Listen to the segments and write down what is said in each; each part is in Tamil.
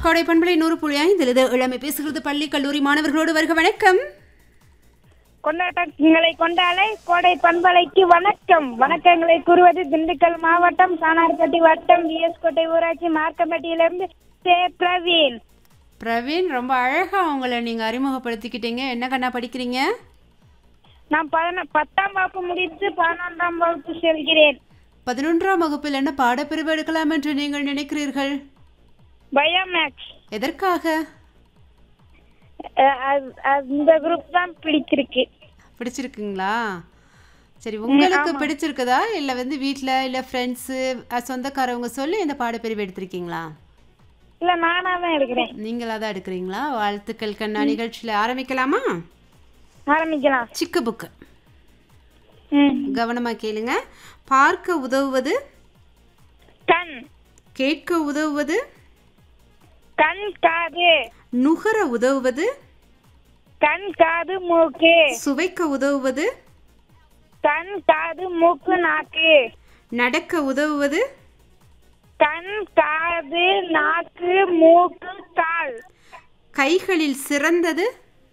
கோடை பண்பலை நூறு புள்ளி ஐந்தில் இது இளமை பேசுகிறது பள்ளி கல்லூரி மாணவர்களோடு வருக வணக்கம் கொண்டாட்டங்களை கொண்டாலே கோடை பண்பலைக்கு வணக்கம் வணக்கங்களை கூறுவது திண்டுக்கல் மாவட்டம் சானார்பட்டி வட்டம் விஎஸ் கோட்டை ஊராட்சி மார்க்கம்பட்டியிலிருந்து சே பிரவீன் பிரவீன் ரொம்ப அழகா உங்களை நீங்க அறிமுகப்படுத்திக்கிட்டீங்க என்ன கண்ணா படிக்கிறீங்க நான் பதின பத்தாம் வகுப்பு முடித்து பதினொன்றாம் வகுப்பு செல்கிறேன் பதினொன்றாம் வகுப்பில் என்ன பாடப்பிரிவு எடுக்கலாம் என்று நீங்கள் நினைக்கிறீர்கள் பயோமேக்ஸ் எதற்காக அஹ் அது- அந்த குரூப் தான் பிடிச்சிருக்கு பிடிச்சிருக்குங்களா சரி உங்களுக்கு பிடிச்சிருக்குதா இல்லை வந்து வீட்டில் இல்லை ஃப்ரெண்ட்ஸு சொந்தக்காரவங்க சொல்லி இந்த பாடப்பிரிவு எடுத்திருக்கீங்களா இல்ல நானா தான் எடுக்கிறேன் நீங்களாக தான் எடுக்கிறீங்களா வாழ்த்துக்கள் கண்ணா நிகழ்ச்சியில் ஆரம்பிக்கலாமா ஆரம்பிக்கலாம் சிக்கு புக்கு ம். கவனமாக கேளுங்க பார்க்க உதவுவது கண் கேட்க உதவுவது கண் காது நுகர உதவுவது கண் காது மூக்கு சுவைக்க உதவுவது கண் காது மூக்கு நாக்கு நடக்க உதவுவது கண் காது நாக்கு மூக்கு கால் கைகளில் சிறந்தது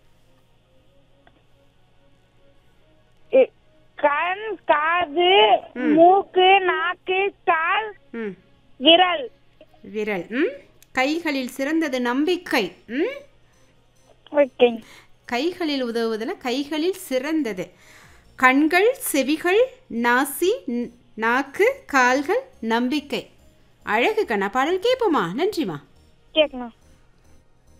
இ- கண் காது மூக்கு நாக்கு கால் ம் விரல் விரல் ம் கைகளில் சிறந்தது நம்பிக்கை ம் ஓகே கைகளில் உதவுவதில் கைகளில் சிறந்தது கண்கள் செவிகள் நாசி ந- நாக்கு கால்கள் நம்பிக்கை அழகு கண்ணா பாடல் கேட்போமா நன்றிமா கேட்கணும்